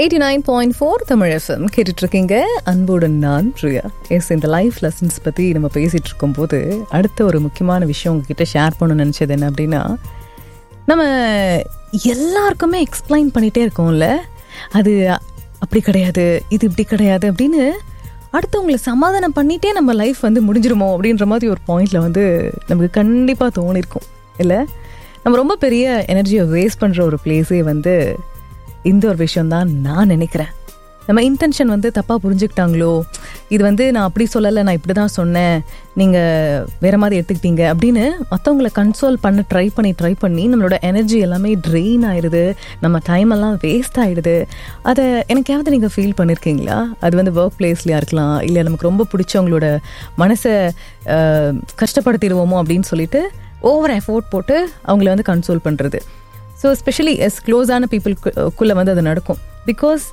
eighty nine point four Tamil FM கேட்டுட்ருக்கீங்க அன்புடன் நான் பிரியா எஸ் இந்த லைஃப் லெசன்ஸ் பற்றி நம்ம பேசிகிட்டு இருக்கும்போது அடுத்த ஒரு முக்கியமான விஷயம் உங்ககிட்ட ஷேர் பண்ணணும்னு நினச்சது என்ன அப்படின்னா நம்ம எல்லாருக்குமே எக்ஸ்பிளைன் பண்ணிகிட்டே இருக்கோம்ல அது அப்படி கிடையாது இது இப்படி கிடையாது அப்படின்னு அடுத்தவங்களை சமாதானம் பண்ணிகிட்டே நம்ம லைஃப் வந்து முடிஞ்சிருமோ அப்படின்ற மாதிரி ஒரு பாயிண்டில் வந்து நமக்கு கண்டிப்பாக தோணிருக்கும் இல்லை நம்ம ரொம்ப பெரிய எனர்ஜியை வேஸ்ட் பண்ணுற ஒரு பிளேஸே வந்து இந்த ஒரு விஷயம் தான் நான் நினைக்கிறேன் நம்ம இன்டென்ஷன் வந்து தப்பாக புரிஞ்சுக்கிட்டாங்களோ இது வந்து நான் அப்படி சொல்லலை நான் இப்படி தான் சொன்னேன் நீங்கள் வேறு மாதிரி எடுத்துக்கிட்டீங்க அப்படின்னு மற்றவங்கள கன்சோல் பண்ண ட்ரை பண்ணி ட்ரை பண்ணி நம்மளோட எனர்ஜி எல்லாமே ட்ரெயின் ஆயிடுது நம்ம டைம் எல்லாம் வேஸ்ட் ஆகிடுது அதை எனக்காவது நீங்கள் ஃபீல் பண்ணியிருக்கீங்களா அது வந்து ஒர்க் பிளேஸ்லையாக இருக்கலாம் இல்லை நமக்கு ரொம்ப பிடிச்சவங்களோட மனசை கஷ்டப்படுத்திடுவோமோ அப்படின்னு சொல்லிட்டு ஓவர் எஃபோர்ட் போட்டு அவங்கள வந்து கன்சோல் பண்ணுறது ஸோ ஸ்பெஷலி எஸ் க்ளோஸான பீப்புளுக்குள்ளே வந்து அது நடக்கும் பிகாஸ்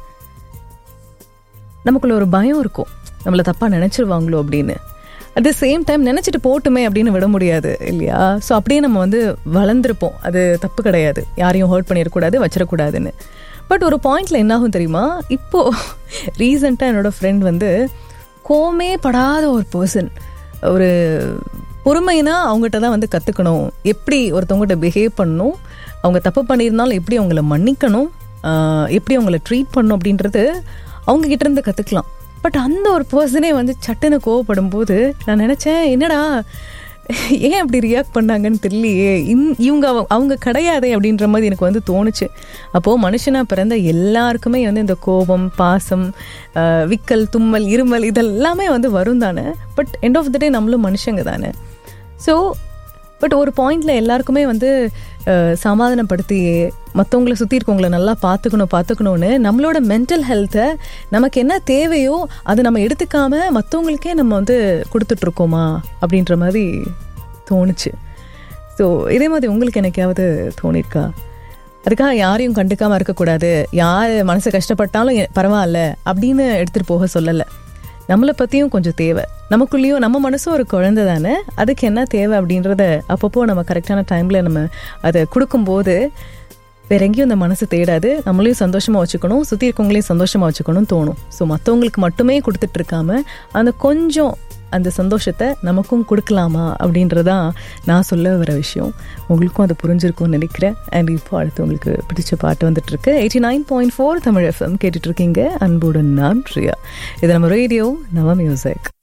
நமக்குள்ள ஒரு பயம் இருக்கும் நம்மளை தப்பாக நினச்சிருவாங்களோ அப்படின்னு அட் த சேம் டைம் நினச்சிட்டு போட்டுமே அப்படின்னு விட முடியாது இல்லையா ஸோ அப்படியே நம்ம வந்து வளர்ந்துருப்போம் அது தப்பு கிடையாது யாரையும் ஹர்ட் பண்ணிடக்கூடாது வச்சிடக்கூடாதுன்னு பட் ஒரு பாயிண்டில் என்னாகும் தெரியுமா இப்போது ரீசெண்டாக என்னோடய ஃப்ரெண்ட் வந்து கோமே படாத ஒரு பர்சன் ஒரு பொறுமைனா அவங்ககிட்ட தான் வந்து கற்றுக்கணும் எப்படி ஒருத்தவங்ககிட்ட பிஹேவ் பண்ணணும் அவங்க தப்பு பண்ணியிருந்தாலும் எப்படி அவங்கள மன்னிக்கணும் எப்படி அவங்கள ட்ரீட் பண்ணணும் அப்படின்றது அவங்க கிட்ட இருந்து கற்றுக்கலாம் பட் அந்த ஒரு பர்சனே வந்து சட்டுன்னு கோவப்படும் போது நான் நினச்சேன் என்னடா ஏன் அப்படி ரியாக்ட் பண்ணாங்கன்னு தெரியலையே இன் இவங்க அவங்க கிடையாதே அப்படின்ற மாதிரி எனக்கு வந்து தோணுச்சு அப்போது மனுஷனாக பிறந்த எல்லாருக்குமே வந்து இந்த கோபம் பாசம் விக்கல் தும்மல் இருமல் இதெல்லாமே வந்து வரும் தானே but end of the day நம்மளும் மனுஷங்க தானே ஸோ பட் ஒரு பாயிண்டில் எல்லாருக்குமே வந்து சமாதானப்படுத்தி மற்றவங்கள சுற்றி இருக்கவங்கள நல்லா பார்த்துக்கணும் பார்த்துக்கணும்னு நம்மளோட மென்டல் ஹெல்த்தை நமக்கு என்ன தேவையோ அதை நம்ம எடுத்துக்காம மற்றவங்களுக்கே நம்ம வந்து கொடுத்துட்ருக்கோமா அப்படின்ற மாதிரி தோணுச்சு ஸோ இதே மாதிரி உங்களுக்கு எனக்காவது தோணிருக்கா அதுக்காக யாரையும் கண்டுக்காமல் இருக்கக்கூடாது யார் மனசு கஷ்டப்பட்டாலும் பரவாயில்ல அப்படின்னு எடுத்துகிட்டு போக சொல்லலை நம்மளை பற்றியும் கொஞ்சம் தேவை நமக்குள்ளேயும் நம்ம மனசும் ஒரு குழந்தை தானே அதுக்கு என்ன தேவை அப்படின்றத அப்பப்போ நம்ம கரெக்டான டைமில் நம்ம அதை கொடுக்கும்போது வேற எங்கேயும் அந்த மனசு தேடாது நம்மளையும் சந்தோஷமாக வச்சுக்கணும் சுற்றி இருக்கவங்களையும் சந்தோஷமாக வச்சுக்கணும்னு தோணும் ஸோ மற்றவங்களுக்கு மட்டுமே கொடுத்துட்டு இருக்காம அந்த கொஞ்சம் அந்த சந்தோஷத்தை நமக்கும் கொடுக்கலாமா அப்படின்றதான் நான் சொல்ல வர விஷயம் உங்களுக்கும் அது புரிஞ்சிருக்கும்னு நினைக்கிறேன் அண்ட் இப்போ அடுத்து உங்களுக்கு பிடிச்ச பாட்டு வந்துட்டு இருக்கு eighty nine point four Tamil FM கேட்டுட்டு இருக்கீங்க அன்புடன் நான் பிரியா இது நம்ம ரேடியோ நவ மியூசிக்